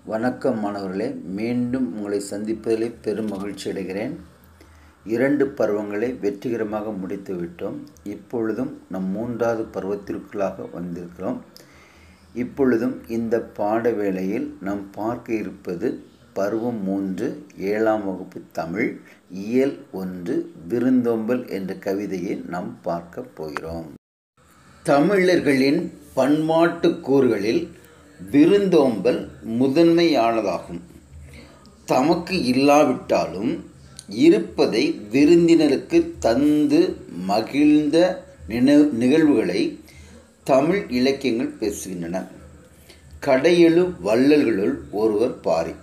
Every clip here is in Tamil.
வணக்கம் மாணவர்களே மீண்டும் உங்களை சந்திப்பதிலே பெரும் மகிழ்ச்சி அடைகிறேன் இரண்டு பருவங்களை வெற்றிகரமாக முடித்து விட்டோம் இப்பொழுதும் நம் மூன்றாவது பருவத்திற்குள்ளாக வந்திருக்கிறோம் இப்பொழுதும் இந்த பாட வேளையில் நாம் பார்க்க இருப்பது பருவம் மூன்று ஏழாம் வகுப்பு தமிழ் இயல் ஒன்று விருந்தோம்பல் என்ற கவிதையை நாம் பார்க்க போகிறோம் தமிழர்களின் பண்பாட்டு கூறுகளில் விருந்தோம்பல் முதன்மையானதாகும் தமக்கு இல்லாவிட்டாலும் இருப்பதை விருந்தினருக்கு தந்து மகிழ்ந்த நின நிகழ்வுகளை தமிழ் இலக்கியங்கள் பேசுகின்றன கடையெழு வள்ளல்களுள் ஒருவர் பாரி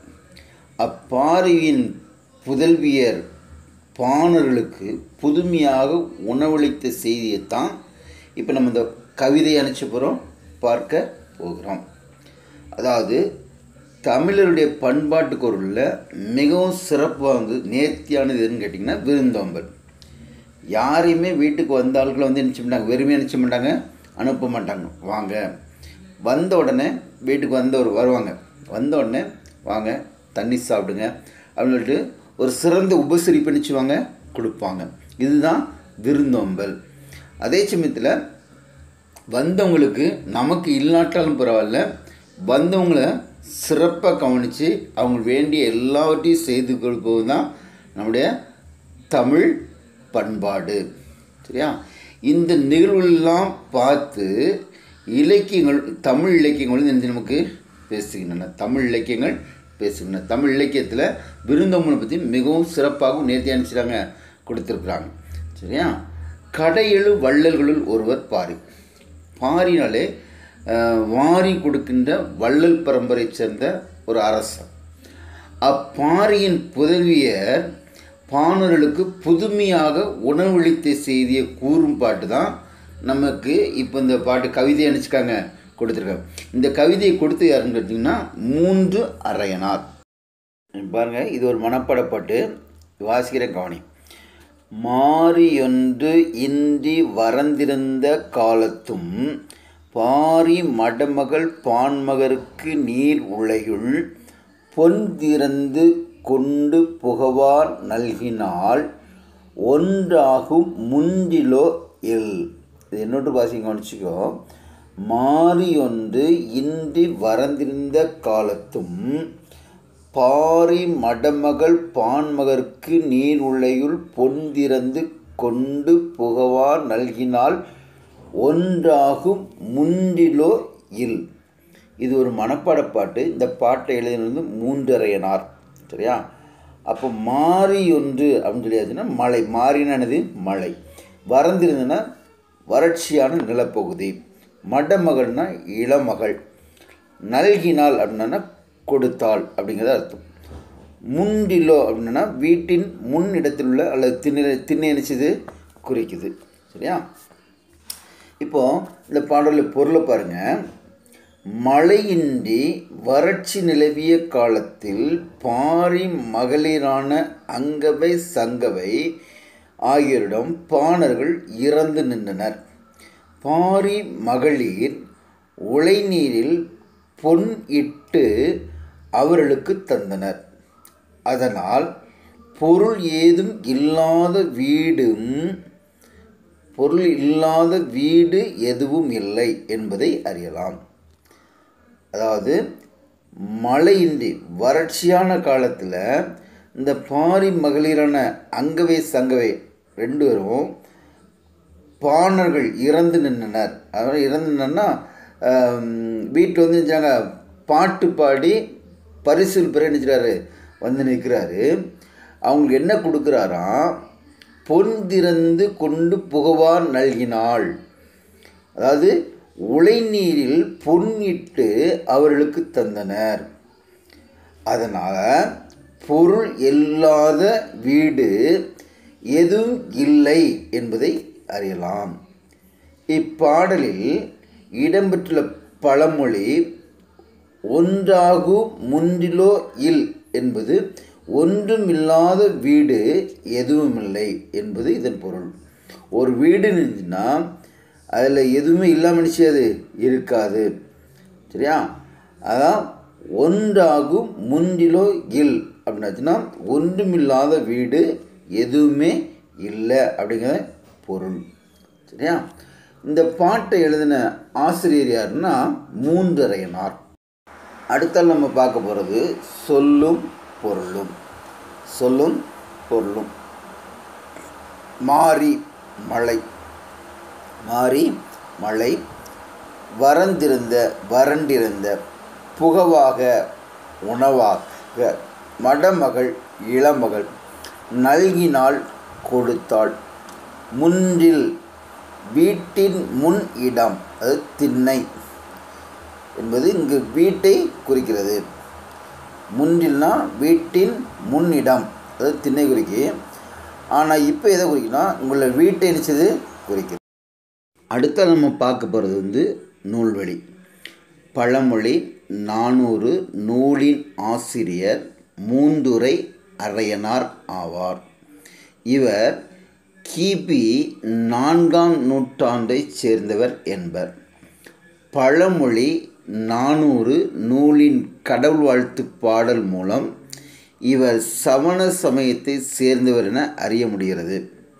அப்பாரியின் புதல்வியர் பாணர்களுக்கு புதுமையாக உணவளித்த செய்தியைத்தான் இப்போ நம்ம இந்த கவிதை அனுப்பிச்சு போகிறோம் பார்க்க போகிறோம் அதாவது தமிழருடைய பண்பாட்டு குரலில் மிகவும் சிறப்பானது நேர்த்தியானது எதுன்னு கேட்டிங்கன்னா விருந்தோம்பல் யாரையுமே வீட்டுக்கு வந்த ஆட்களை வந்து நினச்ச மாட்டாங்க வெறுமையாக நினச்ச மாட்டாங்க அனுப்ப மாட்டாங்க வாங்க வந்த உடனே வீட்டுக்கு வந்தவர் வருவாங்க வந்த உடனே வாங்க தண்ணி சாப்பிடுங்க அப்படின்னு சொல்லிட்டு ஒரு சிறந்த உபசரிப்பு நினச்சிவாங்க கொடுப்பாங்க இதுதான் விருந்தோம்பல் அதே சமயத்தில் வந்தவங்களுக்கு நமக்கு இல்லாட்டாலும் பரவாயில்ல வந்தவங்கள சிறப்பாக கவனித்து அவங்க வேண்டிய எல்லாவற்றையும் செய்து கொடுப்பது தான் நம்முடைய தமிழ் பண்பாடு சரியா இந்த நிகழ்வுகளெல்லாம் பார்த்து இலக்கியங்கள் தமிழ் இலக்கியங்கள் வந்து நமக்கு பேசுகின்றன தமிழ் இலக்கியங்கள் பேசுகின்றன தமிழ் இலக்கியத்தில் விருந்தோம்பலை பற்றி மிகவும் சிறப்பாகவும் நேர்த்தியாக நினச்சிட்டாங்க கொடுத்துருக்குறாங்க சரியா கடையெழு வள்ளல்களுள் ஒருவர் பாரி பாரினாலே வாரி கொடுக்கின்ற வள்ளல் பரம்பரை சேர்ந்த ஒரு அரசர் அப்பாரியின் புதவியர் பாணர்களுக்கு புதுமையாக உணவளித்த செய்தியை கூறும் பாட்டு தான் நமக்கு இப்போ இந்த பாட்டு கவிதை அனுப்பிச்சிக்காங்க கொடுத்துருக்காங்க இந்த கவிதையை கொடுத்து யாருன்னு கேட்டிங்கன்னா மூன்று அரையனார் பாருங்கள் இது ஒரு மனப்பாட பாட்டு வாசிக்கிற கவனி மாறியொன்று இன்றி வரந்திருந்த காலத்தும் பாரி மடமகள் பான்மகருக்கு நீர் உலையுள் பொன் திறந்து கொண்டு புகவார் நல்கினால் ஒன்றாகும் முன்றிலோ இல் இது என்னோட்டு வாசிங்க கவனிச்சிக்கோ மாறியொன்று இன்றி வரந்திருந்த காலத்தும் பாரி மடமகள் பான்மகற்கு நீர் உலையுள் பொன்திறந்து கொண்டு புகவார் நல்கினால் ஒன்றாகும் முன்றிலோ இல் இது ஒரு மனப்பாட பாட்டு இந்த பாட்டை எழுதினது மூன்றரையனார் சரியா அப்போ மாறி ஒன்று அப்படின்னு சொல்லியாச்சுன்னா மழை மாறினானது மழை வறந்திருந்ததுன்னா வறட்சியான நிலப்பகுதி மடமகள்னா இளமகள் நல்கினாள் அப்படின்னா கொடுத்தாள் அப்படிங்கிறத அர்த்தம் முன்டிலோ அப்படின்னா வீட்டின் முன் இடத்தில் உள்ள அல்லது திண்ணை திண்ணை நினச்சது குறிக்குது சரியா இப்போது இந்த பாடலில் பொருளை பாருங்கள் மழையின்றி வறட்சி நிலவிய காலத்தில் பாரி மகளிரான அங்கவை சங்கவை ஆகியோரிடம் பாணர்கள் இறந்து நின்றனர் பாரி மகளிர் உழைநீரில் பொன் இட்டு அவர்களுக்கு தந்தனர் அதனால் பொருள் ஏதும் இல்லாத வீடும் பொருள் இல்லாத வீடு எதுவும் இல்லை என்பதை அறியலாம் அதாவது மழையின்றி வறட்சியான காலத்தில் இந்த பாரி மகளிரான அங்கவை சங்கவை ரெண்டு பேரும் பாணர்கள் இறந்து நின்றனர் அதாவது இறந்து நின்னா வீட்டில் வந்து நினச்சாங்க பாட்டு பாடி பரிசில் பெற நினைச்சிட்டாரு வந்து நிற்கிறாரு அவங்களுக்கு என்ன கொடுக்குறாராம் பொன் திறந்து கொண்டு புகவார் நல்கினாள் அதாவது உழைநீரில் பொன்னிட்டு அவர்களுக்கு தந்தனர் அதனால் பொருள் இல்லாத வீடு எதுவும் இல்லை என்பதை அறியலாம் இப்பாடலில் இடம்பெற்றுள்ள பழமொழி ஒன்றாகு முன்றிலோ இல் என்பது ஒன்றுமில்லாத வீடு எதுவுமில்லை என்பது இதன் பொருள் ஒரு வீடு இருந்துச்சுன்னா அதில் எதுவுமே இல்லாமல் நினச்சி அது இருக்காது சரியா அதான் ஒன்றாகும் முந்திலோ இல் அப்படின்னாச்சுன்னா ஒன்றுமில்லாத வீடு எதுவுமே இல்லை அப்படிங்கிற பொருள் சரியா இந்த பாட்டை எழுதின ஆசிரியர் யாருன்னா மூன்றரையனார் அடுத்தால் நம்ம பார்க்க போகிறது சொல்லும் பொருளும் சொல்லும் பொருளும் மாறி மழை மாறி மழை வறந்திருந்த வறண்டிருந்த புகவாக உணவாக மடமகள் இளமகள் நல்கினாள் கொடுத்தாள் முன்றில் வீட்டின் முன் இடம் அது திண்ணை என்பது இங்கு வீட்டை குறிக்கிறது முன்றில்னா வீட்டின் முன்னிடம் அது திண்ணை குறிக்கி ஆனால் இப்போ எதை குறிக்குன்னா உங்களை வீட்டை நினச்சது குறிக்குது அடுத்த நம்ம பார்க்க போகிறது வந்து நூல்வழி பழமொழி நானூறு நூலின் ஆசிரியர் மூந்துரை அரையனார் ஆவார் இவர் கிபி நான்காம் நூற்றாண்டைச் சேர்ந்தவர் என்பர் பழமொழி நானூறு நூலின் கடவுள் வாழ்த்து பாடல் மூலம் இவர் சமண சமயத்தை சேர்ந்தவர் என அறிய முடிகிறது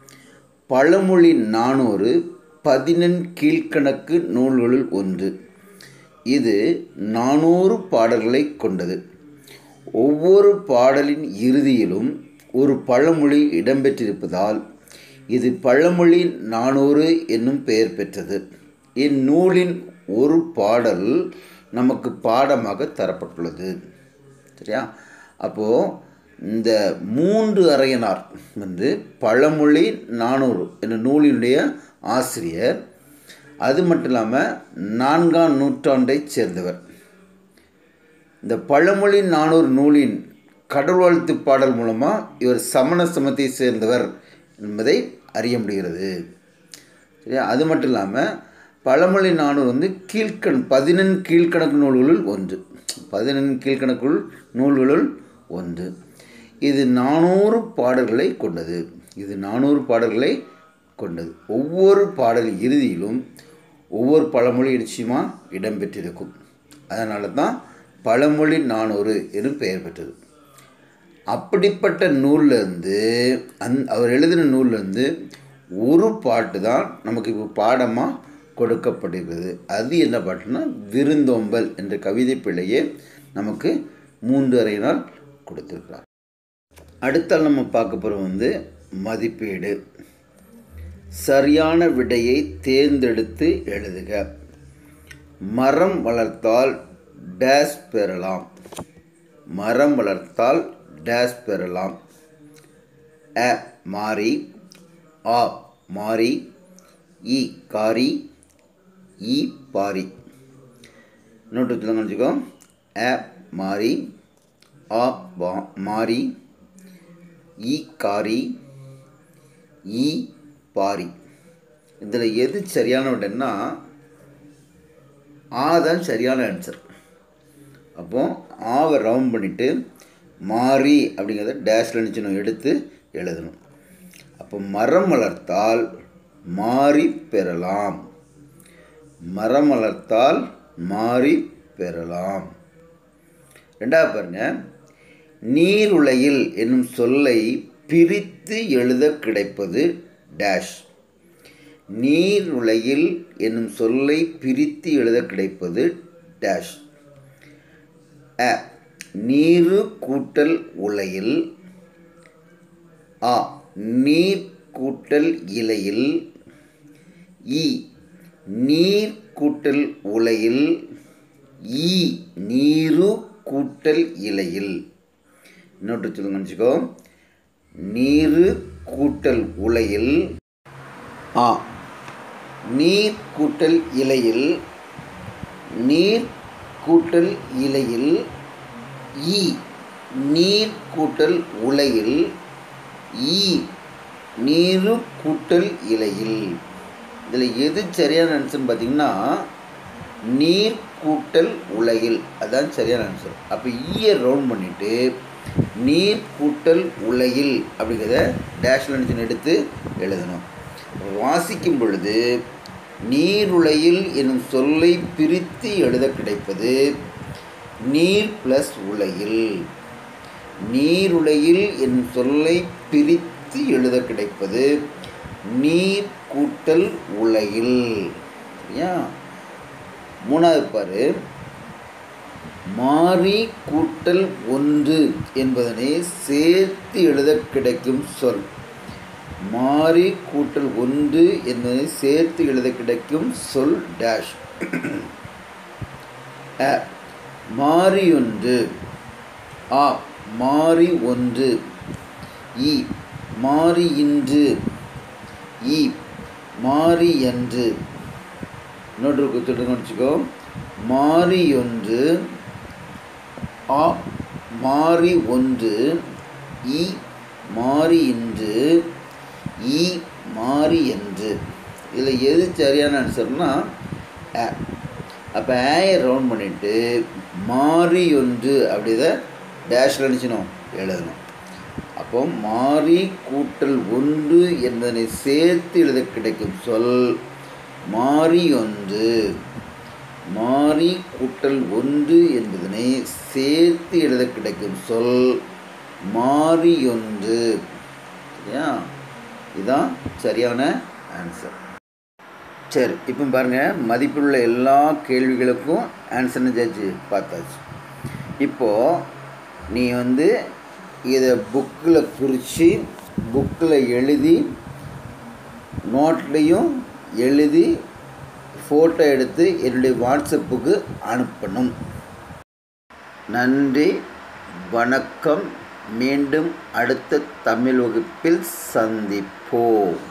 பழமொழி நானூறு பதினெண் கீழ்கணக்கு நூல்களுள் ஒன்று இது நானூறு பாடல்களை கொண்டது ஒவ்வொரு பாடலின் இறுதியிலும் ஒரு பழமொழி இடம்பெற்றிருப்பதால் இது பழமொழி நானூறு என்னும் பெயர் பெற்றது இந்நூலின் ஒரு பாடல் நமக்கு பாடமாக தரப்பட்டுள்ளது சரியா அப்போது இந்த மூன்று அறையனார் வந்து பழமொழி நானூறு என்ற நூலினுடைய ஆசிரியர் அது மட்டும் இல்லாமல் நான்காம் நூற்றாண்டைச் சேர்ந்தவர் இந்த பழமொழி நானூறு நூலின் கடவுள் வாழ்த்து பாடல் மூலமாக இவர் சமண சமத்தை சேர்ந்தவர் என்பதை அறிய முடிகிறது சரியா அது மட்டும் இல்லாமல் பழமொழி நானூறு வந்து கீழ்கண் பதினெண் கீழ்கணக்கு நூல்களுள் ஒன்று பதினெண் கீழ்கணக்குள் நூல்களுள் ஒன்று இது நானூறு பாடல்களை கொண்டது இது நானூறு பாடல்களை கொண்டது ஒவ்வொரு பாடல் இறுதியிலும் ஒவ்வொரு பழமொழி நிச்சயமாக இடம்பெற்றிருக்கும் அதனால தான் பழமொழி நானூறு எனும் பெயர் பெற்றது அப்படிப்பட்ட நூல்லேருந்து அந் அவர் எழுதின நூல்லேருந்து ஒரு பாட்டு தான் நமக்கு இப்போ பாடமாக கொடுக்கப்படுகிறது அது என்ன பாட்டுனா விருந்தோம்பல் என்ற கவிதை பிள்ளையே நமக்கு மூன்று அறையினால் கொடுத்துருக்கிறார் அடுத்தால் நம்ம பார்க்க போகிறது வந்து மதிப்பீடு சரியான விடையை தேர்ந்தெடுத்து எழுதுக மரம் வளர்த்தால் டேஸ் பெறலாம் மரம் வளர்த்தால் டேஸ் பெறலாம் அ மாறி ஆ மாறி இ காரி இ பாரி நோட்டு வச்சுக்கோங்க வச்சுக்கோ அ மாறி ஆ பா மாறி இ காரி இ பாரி இதில் எது சரியான விடைன்னா ஆ தான் சரியான ஆன்சர் அப்போ ஆவை ரவுண்ட் பண்ணிவிட்டு மாறி அப்படிங்கிறத டேஷில் நினச்சணும் எடுத்து எழுதணும் அப்போ மரம் வளர்த்தால் மாறி பெறலாம் மரம் வளர்த்தால் மாறி பெறலாம் ரெண்டாவது பாருங்க நீருலையில் என்னும் சொல்லை பிரித்து எழுத கிடைப்பது டேஷ் நீருலையில் என்னும் சொல்லை பிரித்து எழுத கிடைப்பது டேஷ் அ நீரு கூட்டல் உலையில் ஆ நீர் கூட்டல் இலையில் இ நீர் கூட்டல் உலையில் ஈ நீரு கூட்டல் இலையில் இன்னொரு சொல்லுங்க நினச்சிக்கோ நீரு கூட்டல் உலையில் ஆ நீர் கூட்டல் இலையில் நீர் கூட்டல் இலையில் ஈ நீர் கூட்டல் உலையில் ஈ நீரு கூட்டல் இலையில் இதில் எது சரியான ஆன்சர்னு பார்த்தீங்கன்னா நீர் கூட்டல் உலையில் அதான் சரியான ஆன்சர் அப்போ ஈயை ரவுண்ட் பண்ணிவிட்டு நீர் கூட்டல் உலையில் அப்படிங்கிறத டேஷில் நினச்சி எடுத்து எழுதணும் வாசிக்கும் பொழுது நீருலையில் எனும் சொல்லை பிரித்து எழுத கிடைப்பது நீர் ப்ளஸ் உலையில் நீருலையில் என் சொல்லை பிரித்து எழுத கிடைப்பது நீர் கூட்டல் உலையில் சரியா மூணாவது பாரு மாறி கூட்டல் ஒன்று என்பதனை சேர்த்து எழுத கிடைக்கும் சொல் மாறி கூட்டல் ஒன்று என்பதனை சேர்த்து எழுத கிடைக்கும் சொல் டேஷ் அ மாறி ஒன்று ஆ மாறி ஒன்று இ மாறி இன்று இ மாறி என்று இன்னொரு கொடுத்துட்டு வச்சுக்கோ மாறி ஒன்று ஆ மாறி ஒன்று இ மாறி இன்று இ மாறி என்று இதில் எது சரியான ஆன்சர்னா ஆ அப்போ ஏயை ரவுண்ட் பண்ணிவிட்டு மாறி ஒன்று அப்படித டேஷில் நினச்சினோம் எழுதணும் அப்போ மாறி கூட்டல் ஒன்று என்பதனை சேர்த்து எழுத கிடைக்கும் சொல் மாறி ஒன்று மாறி கூட்டல் ஒன்று என்பதனை சேர்த்து எழுத கிடைக்கும் சொல் மாறி ஒன்று சரியா இதுதான் சரியான ஆன்சர் சரி இப்போ பாருங்கள் மதிப்புள்ள எல்லா கேள்விகளுக்கும் ஆன்சர்னு ஜட்ஜு பார்த்தாச்சு இப்போது நீ வந்து இதை புக்கில் குறித்து புக்கில் எழுதி நோட்லேயும் எழுதி ஃபோட்டோ எடுத்து என்னுடைய வாட்ஸ்அப்புக்கு அனுப்பணும் நன்றி வணக்கம் மீண்டும் அடுத்த தமிழ் வகுப்பில் சந்திப்போம்